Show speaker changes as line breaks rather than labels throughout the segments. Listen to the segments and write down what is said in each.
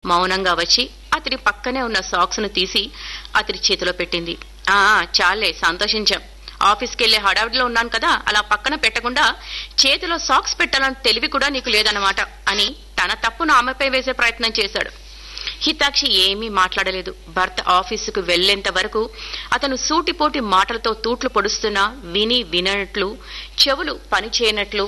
మౌనంగా వచ్చి అతడి పక్కనే ఉన్న సాక్స్ ను తీసి అతడి చేతిలో పెట్టింది ఆ చాలే సంతోషించాం ఆఫీస్కి వెళ్లే హడావిడిలో ఉన్నాను కదా అలా పక్కన పెట్టకుండా చేతిలో సాక్స్ పెట్టాలని తెలివి కూడా నీకు లేదన్నమాట అని తన తప్పును ఆమెపై వేసే ప్రయత్నం చేశాడు హితాక్షి ఏమీ మాట్లాడలేదు భర్త ఆఫీసుకు వెళ్లేంత వరకు అతను సూటిపోటి మాటలతో తూట్లు పొడుస్తున్నా విని వినట్లు చెవులు పనిచేయనట్లు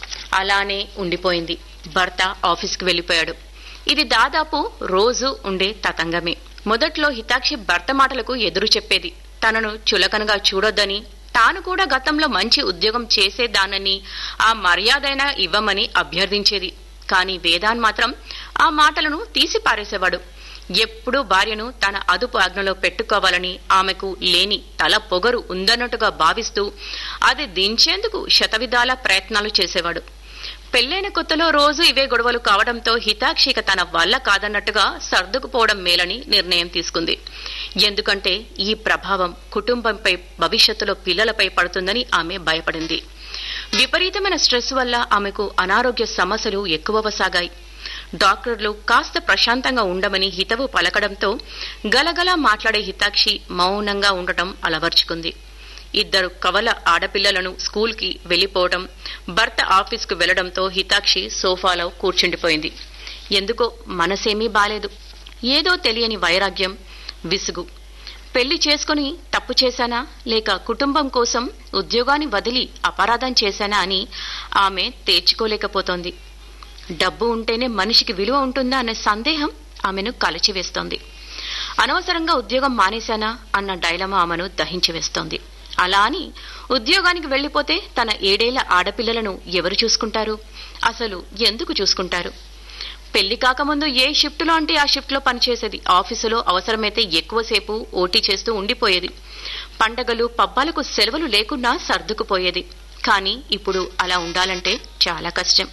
అలానే ఉండిపోయింది భర్త ఆఫీస్కి వెళ్లిపోయాడు ఇది దాదాపు రోజు ఉండే తతంగమే మొదట్లో హితాక్షి భర్త మాటలకు ఎదురు చెప్పేది తనను చులకనగా చూడొద్దని తాను కూడా గతంలో మంచి ఉద్యోగం చేసేదానని ఆ మర్యాదైనా ఇవ్వమని అభ్యర్థించేది కాని వేదాన్ మాత్రం ఆ మాటలను తీసి పారేసేవాడు ఎప్పుడూ భార్యను తన అదుపు ఆజ్ఞలో పెట్టుకోవాలని ఆమెకు లేని తల పొగరు ఉందన్నట్టుగా భావిస్తూ అది దించేందుకు శతవిధాల ప్రయత్నాలు చేసేవాడు పెళ్లైన కొత్తలో రోజు ఇవే గొడవలు కావడంతో హితాక్షిక తన వల్ల కాదన్నట్టుగా సర్దుకుపోవడం మేలని నిర్ణయం తీసుకుంది ఎందుకంటే ఈ ప్రభావం కుటుంబంపై భవిష్యత్తులో పిల్లలపై పడుతుందని ఆమె భయపడింది విపరీతమైన స్ట్రెస్ వల్ల ఆమెకు అనారోగ్య సమస్యలు ఎక్కువవసాగాయి డాక్టర్లు కాస్త ప్రశాంతంగా ఉండమని హితవు పలకడంతో గలగలా మాట్లాడే హితాక్షి మౌనంగా ఉండటం అలవర్చుకుంది ఇద్దరు కవల ఆడపిల్లలను స్కూల్కి వెళ్లిపోవడం భర్త ఆఫీస్కు వెళ్లడంతో హితాక్షి సోఫాలో కూర్చుండిపోయింది ఎందుకో మనసేమీ బాలేదు ఏదో తెలియని వైరాగ్యం విసుగు పెళ్లి చేసుకుని తప్పు చేశానా లేక కుటుంబం కోసం ఉద్యోగాన్ని వదిలి అపరాధం చేశానా అని ఆమె తేర్చుకోలేకపోతోంది డబ్బు ఉంటేనే మనిషికి విలువ ఉంటుందా అనే సందేహం ఆమెను కలచివేస్తోంది అనవసరంగా ఉద్యోగం మానేశానా అన్న డైలమా ఆమెను దహించివేస్తోంది అలా అని ఉద్యోగానికి వెళ్లిపోతే తన ఏడేళ్ల ఆడపిల్లలను ఎవరు చూసుకుంటారు అసలు ఎందుకు చూసుకుంటారు పెళ్లి కాకముందు ఏ షిఫ్ట్లో అంటే ఆ షిఫ్ట్లో పనిచేసేది ఆఫీసులో అవసరమైతే ఎక్కువసేపు ఓటీ చేస్తూ ఉండిపోయేది పండగలు పబ్బాలకు సెలవులు లేకుండా సర్దుకుపోయేది కానీ ఇప్పుడు అలా ఉండాలంటే చాలా కష్టం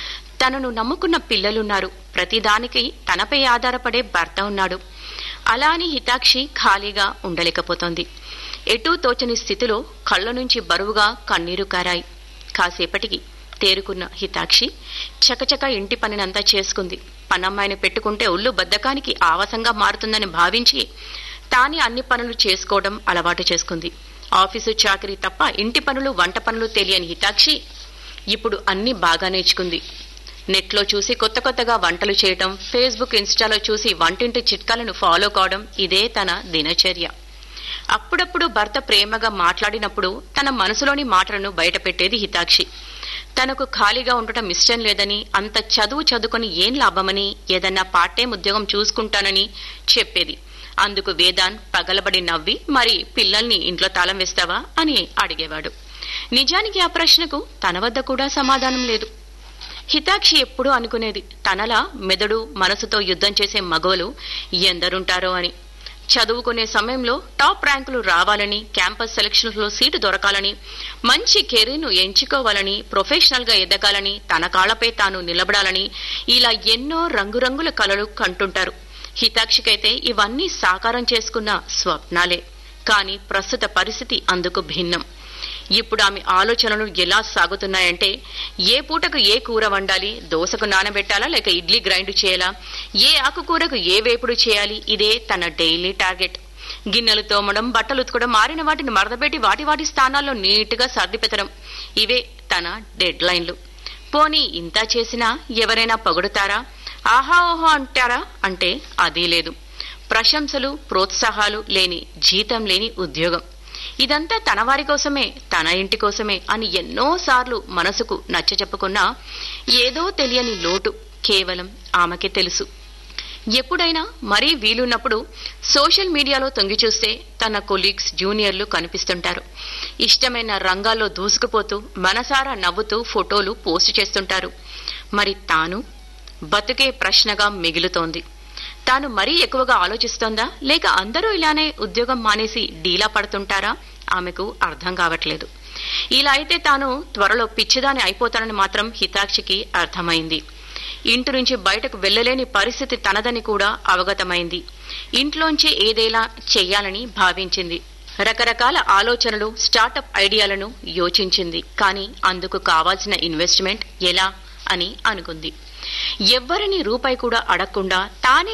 తనను నమ్ముకున్న పిల్లలున్నారు ప్రతిదానికి తనపై ఆధారపడే భర్త ఉన్నాడు అలా అని హితాక్షి ఖాళీగా ఉండలేకపోతోంది ఎటూ తోచని స్థితిలో కళ్ళ నుంచి బరువుగా కన్నీరు కారాయి కాసేపటికి తేరుకున్న హితాక్షి చకచక ఇంటి పనినంతా చేసుకుంది పనమ్మాయిని పెట్టుకుంటే ఒళ్ళు బద్దకానికి ఆవసంగా మారుతుందని భావించి తానే అన్ని పనులు చేసుకోవడం అలవాటు చేసుకుంది ఆఫీసు చాకరీ తప్ప ఇంటి పనులు వంట పనులు తెలియని హితాక్షి ఇప్పుడు అన్ని బాగా నేర్చుకుంది నెట్లో చూసి కొత్త కొత్తగా వంటలు చేయటం ఫేస్బుక్ ఇన్స్టాలో చూసి వంటింటి చిట్కాలను ఫాలో కావడం ఇదే తన దినచర్య అప్పుడప్పుడు భర్త ప్రేమగా మాట్లాడినప్పుడు తన మనసులోని మాటలను బయటపెట్టేది హితాక్షి తనకు ఖాళీగా ఉండటం ఇష్టం లేదని అంత చదువు చదువుకొని ఏం లాభమని ఏదన్నా పార్ట్ టైం ఉద్యోగం చూసుకుంటానని చెప్పేది అందుకు వేదాన్ పగలబడి నవ్వి మరి పిల్లల్ని ఇంట్లో తాళం వేస్తావా అని అడిగేవాడు నిజానికి ఆ ప్రశ్నకు తన వద్ద కూడా సమాధానం లేదు హితాక్షి ఎప్పుడూ అనుకునేది తనలా మెదడు మనసుతో యుద్ధం చేసే మగవలు ఎందరుంటారో అని చదువుకునే సమయంలో టాప్ ర్యాంకులు రావాలని క్యాంపస్ సెలక్షన్స్ లో సీటు దొరకాలని మంచి కెరీర్ను ఎంచుకోవాలని ప్రొఫెషనల్ గా ఎదగాలని తన కాళ్లపై తాను నిలబడాలని ఇలా ఎన్నో రంగురంగుల కలలు కంటుంటారు హితాక్షికైతే ఇవన్నీ సాకారం చేసుకున్న స్వప్నాలే కాని ప్రస్తుత పరిస్థితి అందుకు భిన్నం ఇప్పుడు ఆమె ఆలోచనలు ఎలా సాగుతున్నాయంటే ఏ పూటకు ఏ కూర వండాలి దోశకు నానబెట్టాలా లేక ఇడ్లీ గ్రైండ్ చేయాలా ఏ ఆకుకూరకు ఏ వేపుడు చేయాలి ఇదే తన డైలీ టార్గెట్ గిన్నెలు తోమడం బట్టలు ఉతకడం మారిన వాటిని మరదబెట్టి వాటి వాటి స్థానాల్లో నీట్గా సర్ది పెట్టడం ఇవే తన డెడ్ లైన్లు పోనీ ఇంత చేసినా ఎవరైనా పొగుడుతారా ఆహా ఓహో అంటారా అంటే అదీ లేదు ప్రశంసలు ప్రోత్సాహాలు లేని జీతం లేని ఉద్యోగం ఇదంతా తన వారి కోసమే తన ఇంటి కోసమే అని ఎన్నోసార్లు మనసుకు నచ్చ చెప్పుకున్నా ఏదో తెలియని లోటు కేవలం ఆమెకే తెలుసు ఎప్పుడైనా మరీ వీలున్నప్పుడు సోషల్ మీడియాలో తొంగి చూస్తే తన కొలీగ్స్ జూనియర్లు కనిపిస్తుంటారు ఇష్టమైన రంగాల్లో దూసుకుపోతూ మనసారా నవ్వుతూ ఫోటోలు పోస్ట్ చేస్తుంటారు మరి తాను బతుకే ప్రశ్నగా మిగులుతోంది తాను మరీ ఎక్కువగా ఆలోచిస్తోందా లేక అందరూ ఇలానే ఉద్యోగం మానేసి డీలా పడుతుంటారా ఆమెకు అర్థం కావట్లేదు ఇలా అయితే తాను త్వరలో పిచ్చిదాని అయిపోతానని మాత్రం హితాక్షికి అర్థమైంది ఇంటి నుంచి బయటకు వెళ్లలేని పరిస్థితి తనదని కూడా అవగతమైంది ఇంట్లోంచే ఏదేలా చెయ్యాలని భావించింది రకరకాల ఆలోచనలు స్టార్టప్ ఐడియాలను యోచించింది కానీ అందుకు కావాల్సిన ఇన్వెస్ట్మెంట్ ఎలా అని అనుకుంది ఎవ్వరిని రూపాయి కూడా అడగకుండా తానే